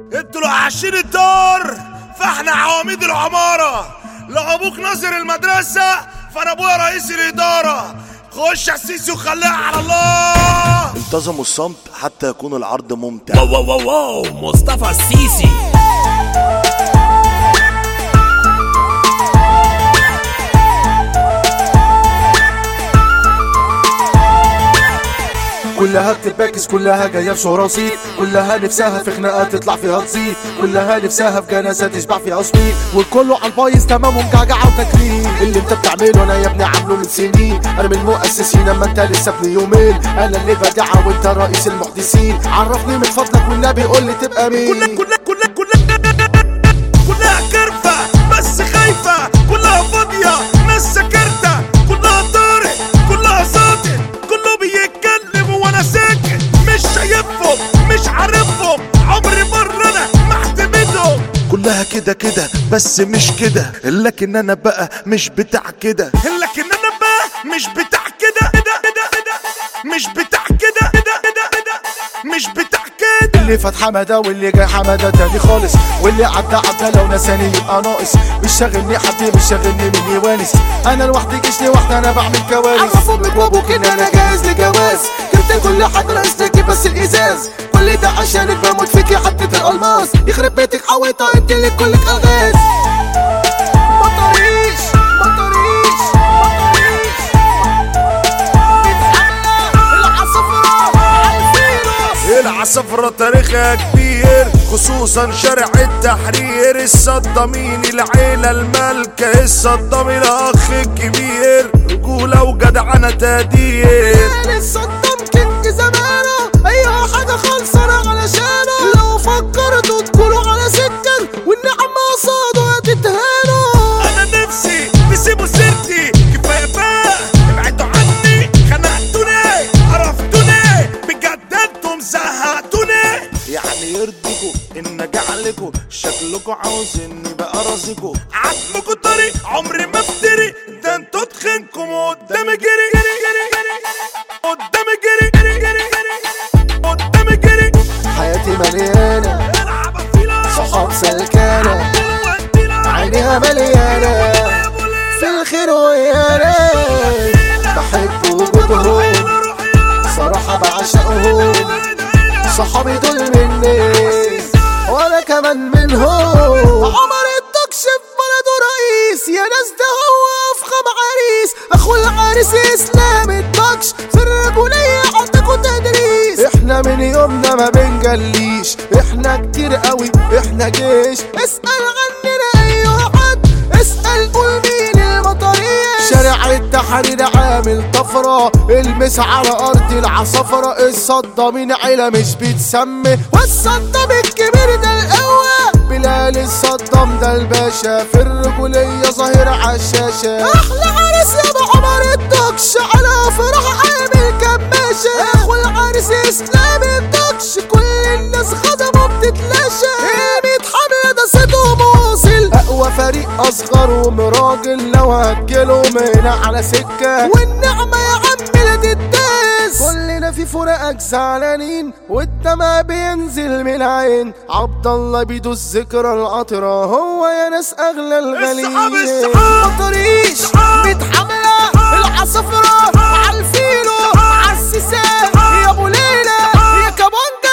انتوا لو عايشين الدار فاحنا عواميد العمارة لو ابوك ناظر المدرسة فانا ابويا رئيس الادارة خش يا سيسي وخليها على الله انتظموا الصمت حتى يكون العرض ممتع واو واو واو واو مصطفى السيسي كلها بتتباكس كلها جايه بشهرة وصيت كلها نفسها في خناقات تطلع فيها تزيد كلها نفسها في جنازه تشبع فيها صويت والكله على البايظ تمام ومجعجعه وتكريم اللي انت بتعمله انا يا ابني عامله من سنين انا من المؤسسين اما انت لسه ابن يومين انا اللي بدعها وانت رئيس المحدثين عرفني من فضلك والنبي قول لي تبقى مين كلها كلها كلها كلها كلها كرفة بس خايفة كلها فاضية ناس سكرتة كلها طارق كلها ساطر كله بيتكلم وانا ساكت مش شايفهم مش عارفهم عمري مرة انا ما اعتمدهم كلها كده كده بس مش كده لكن انا بقى مش بتاع كده لكن انا بقى مش بتاع كده كده كده كده مش بتاع كده كده كده كده مش بتاع كده اللي فات حماده واللي جاي حماده تاني خالص واللي عدى عدى لو نساني يبقى ناقص مش شاغلني حد مش شاغلني مني وانس انا لوحدي جيش لوحدي انا بعمل كوارث عرف امك وابوك ان انا جاهز لجواز جبت كل حاجه ناقصتك بس الازاز كل ده عشانك بموت فيك يا حته الالماس يخرب بيتك حويطه انت اللي كلك الغاز مطريش مطريش مطريش العصفرة عالفيروس العصفرة تاريخها كبير خصوصا شارع التحرير الصدامين العيلة المالكة الصدامي الأخ الكبير رجولة وجدعنة تقدير يعني صدام كينج زمانه ايوه حاجه خلصانه علشانه لو فكرتوا تقولوا على سكر والنعمه قصاده هتتهانوا أنا نفسي تسيبوا سيرتي كفاية بقى ابعدوا عني خنقتوني عرفتوني بجد انتم زهقتوني يعني يرضيكوا ان اجعلكوا شكلكوا عاوز اني بقى رازقكوا عزمكوا طريق عمري ما افتري ده انتوا تخنكم قدامي جري جري جري جري قدامي جري جري جري جري قدامي جري حياتي مليانه العب فيلا صحاب سلكانه عينيها مليانه في الخير ويانا بحب وجودهم صراحه بعشقهم صحابي دول مني وانا كمان منهم عمر الدكش في بلده رئيس يا ناس ده هو افخم عريس اخو العريس اسلام الدكش في الرجولية عندكوا تدريس احنا من يومنا ما بنجليش احنا كتير قوي احنا جيش اسأل عننا اي حد اسأل قول مين المطرية شارع التحرير عامل طفرة المس على أرض العصفرة الصدامين عيلة مش بتسمي والصدام الكبير ده القوة بلال الصدام ده الباشا في الرجولية ظاهر عالشاشة أحلى عريس يا أبو عمر الدكش على فرح عامل كماشة أخو العريس إسلام الدكش كل الناس غضبه بتتلاشى قيمة حملة ده صيته موصل أقوى فريق أصغر ومراجل لو هتجيله من على سكة والنعمة يا عم لا تداس كلنا في فراقك زعلانين والدمع بينزل من العين عبد الله بيدوس ذكرى القطرة هو يا ناس أغلى الغاليين السحاب السحاب مطريش السحاب بيت حملة العصفرة عالفيلو عالسيسان يا ابو ليلى يا كابونجا